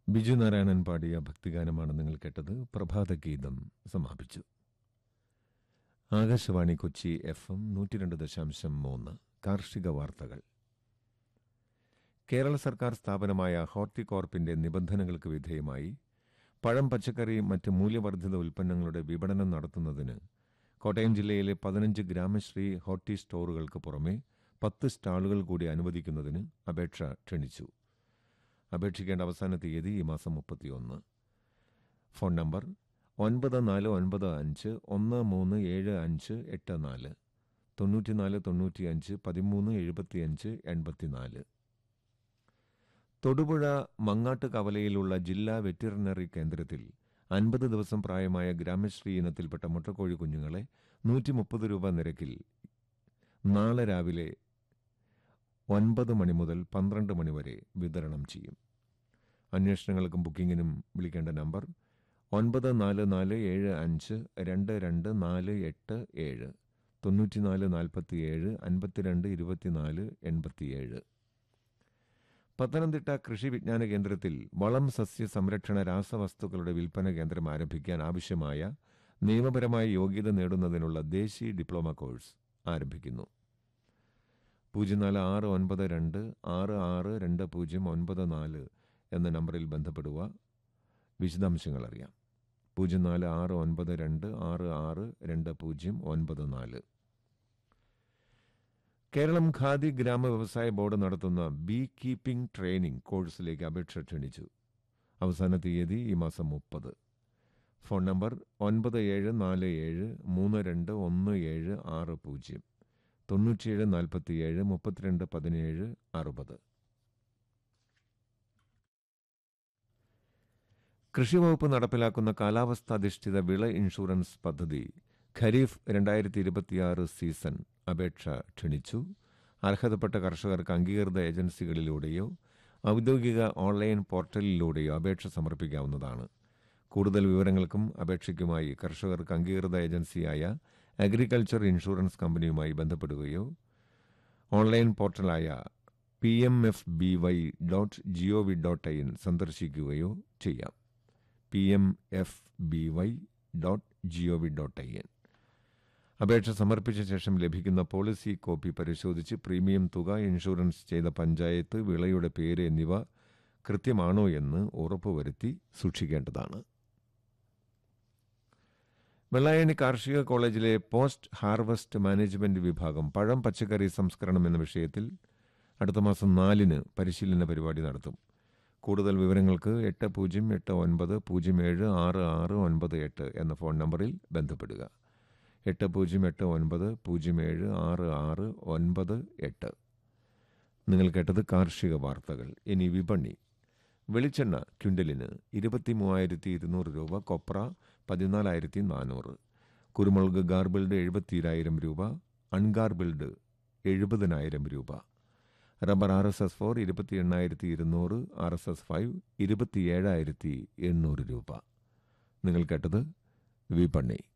ബിജു നാരായണൻ പാടിയ ഭക്തിഗാനമാണ് നിങ്ങൾ കേട്ടത് പ്രഭാതഗീതം സമാപിച്ചു ആകാശവാണി കൊച്ചി എഫ് എം നൂറ്റി രണ്ട് ദശാംശം മൂന്ന് കാർഷിക വാർത്തകൾ കേരള സർക്കാർ സ്ഥാപനമായ ഹോർട്ടികോർപ്പിന്റെ നിബന്ധനകൾക്ക് വിധേയമായി പഴം പച്ചക്കറി മറ്റ് മൂല്യവർദ്ധിത ഉൽപ്പന്നങ്ങളുടെ വിപണനം നടത്തുന്നതിന് കോട്ടയം ജില്ലയിലെ പതിനഞ്ച് ഗ്രാമശ്രീ ഹോർട്ടി സ്റ്റോറുകൾക്ക് പുറമെ പത്ത് സ്റ്റാളുകൾ കൂടി അനുവദിക്കുന്നതിന് അപേക്ഷ ക്ഷണിച്ചു അപേക്ഷിക്കേണ്ട അവസാന തീയതി ഈ മാസം മുപ്പത്തിയൊന്ന് ഫോൺ നമ്പർ ഒൻപത് നാല് ഒൻപത് അഞ്ച് ഒന്ന് മൂന്ന് ഏഴ് അഞ്ച് എട്ട് നാല് തൊണ്ണൂറ്റിനാല് തൊണ്ണൂറ്റിയഞ്ച് പതിമൂന്ന് എഴുപത്തിയഞ്ച് എൺപത്തിനാല് തൊടുപുഴ മങ്ങാട്ട് കവലയിലുള്ള ജില്ലാ വെറ്റിറിനറി കേന്ദ്രത്തിൽ അൻപത് ദിവസം പ്രായമായ ഗ്രാമശ്രീ ഇനത്തിൽപ്പെട്ട മുട്ടക്കോഴി കുഞ്ഞുങ്ങളെ നൂറ്റി മുപ്പത് രൂപ നിരക്കിൽ നാളെ രാവിലെ ഒൻപത് മണി മുതൽ പന്ത്രണ്ട് മണി വരെ വിതരണം ചെയ്യും അന്വേഷണങ്ങൾക്കും ബുക്കിങ്ങിനും വിളിക്കേണ്ട നമ്പർ ഒൻപത് നാല് നാല് ഏഴ് അഞ്ച് രണ്ട് രണ്ട് നാല് എട്ട് ഏഴ് തൊണ്ണൂറ്റിനാല് നാൽപ്പത്തിയേഴ് അൻപത്തിരണ്ട് ഇരുപത്തിനാല് എൺപത്തിയേഴ് പത്തനംതിട്ട കൃഷി വിജ്ഞാന കേന്ദ്രത്തിൽ വളം സസ്യ സംരക്ഷണ രാസവസ്തുക്കളുടെ വിൽപ്പന കേന്ദ്രം ആരംഭിക്കാൻ ആവശ്യമായ നിയമപരമായ യോഗ്യത നേടുന്നതിനുള്ള ദേശീയ ഡിപ്ലോമ കോഴ്സ് ആരംഭിക്കുന്നു പൂജ്യം നാല് ആറ് ഒൻപത് രണ്ട് ആറ് ആറ് രണ്ട് പൂജ്യം ഒൻപത് നാല് എന്ന നമ്പറിൽ ബന്ധപ്പെടുക വിശദാംശങ്ങൾ അറിയാം പൂജ്യം നാല് ആറ് ഒൻപത് രണ്ട് ആറ് ആറ് രണ്ട് പൂജ്യം ഒൻപത് നാല് കേരളം ഖാദി ഗ്രാമ വ്യവസായ ബോർഡ് നടത്തുന്ന ബീ കീപ്പിംഗ് ട്രെയിനിംഗ് കോഴ്സിലേക്ക് അപേക്ഷ ക്ഷണിച്ചു അവസാന തീയതി ഈ മാസം മുപ്പത് ഫോൺ നമ്പർ ഒൻപത് ഏഴ് നാല് ഏഴ് മൂന്ന് രണ്ട് ഒന്ന് ഏഴ് ആറ് പൂജ്യം തൊണ്ണൂറ്റിയേഴ് നാൽപ്പത്തിയേഴ് മുപ്പത്തിരണ്ട് പതിനേഴ് അറുപത് കൃഷിവകുപ്പ് നടപ്പിലാക്കുന്ന കാലാവസ്ഥാധിഷ്ഠിത വിള ഇൻഷുറൻസ് പദ്ധതി ഖരീഫ് രണ്ടായിരത്തി ഇരുപത്തിയാറ് സീസൺ അപേക്ഷ ക്ഷണിച്ചു അർഹതപ്പെട്ട കർഷകർക്ക് അംഗീകൃത ഏജൻസികളിലൂടെയോ ഔദ്യോഗിക ഓൺലൈൻ പോർട്ടലിലൂടെയോ അപേക്ഷ സമർപ്പിക്കാവുന്നതാണ് കൂടുതൽ വിവരങ്ങൾക്കും അപേക്ഷയ്ക്കുമായി കർഷകർക്ക് അംഗീകൃത ഏജൻസിയായ അഗ്രികൾച്ചർ ഇൻഷുറൻസ് കമ്പനിയുമായി ബന്ധപ്പെടുകയോ ഓൺലൈൻ പോർട്ടലായ P M F B Y dot G O V dot I N സന്ദർശിക്കുകയോ ചെയ്യാം P M F B Y dot G O V dot I N അപേക്ഷ സമർപ്പിച്ച ശേഷം ലഭിക്കുന്ന പോളിസി കോപ്പി പരിശോധിച്ച് പ്രീമിയം തുക ഇൻഷുറൻസ് ചെയ്ത പഞ്ചായത്ത് വിളയുടെ പേര് എന്നിവ കൃത്യമാണോ എന്ന് ഉറപ്പുവരുത്തി സൂക്ഷിക്കേണ്ടതാണ് വെള്ളായണി കാർഷിക കോളേജിലെ പോസ്റ്റ് ഹാർവസ്റ്റ് മാനേജ്മെന്റ് വിഭാഗം പഴം പച്ചക്കറി സംസ്കരണം എന്ന വിഷയത്തിൽ അടുത്ത മാസം നാലിന് പരിശീലന പരിപാടി നടത്തും കൂടുതൽ വിവരങ്ങൾക്ക് എട്ട് പൂജ്യം എട്ട് ഒൻപത് പൂജ്യം ഏഴ് ആറ് ആറ് ഒൻപത് എട്ട് എന്ന ഫോൺ നമ്പറിൽ ബന്ധപ്പെടുക എട്ട് പൂജ്യം എട്ട് ഒൻപത് പൂജ്യം ഏഴ് ആറ് ആറ് ഒൻപത് എട്ട് നിങ്ങൾ കേട്ടത് കാർഷിക വാർത്തകൾ ഇനി വിപണി വെളിച്ചെണ്ണ ക്വിൻ്റലിന് ഇരുപത്തി മൂവായിരത്തി ഇരുന്നൂറ് രൂപ കൊപ്ര പതിനാലായിരത്തി നാനൂറ് കുരുമുളക് ഗാർബിൾഡ് എഴുപത്തിരായിരം രൂപ അൺഗാർബിൾഡ് എഴുപതിനായിരം രൂപ rubber R S S four ഇരുപത്തി എണ്ണായിരത്തി ഇരുന്നൂറ് ആർ എസ് എസ് ഫൈവ് ഇരുപത്തിയേഴായിരത്തി എണ്ണൂറ് രൂപ നിങ്ങൾ കേട്ടത് വിപണി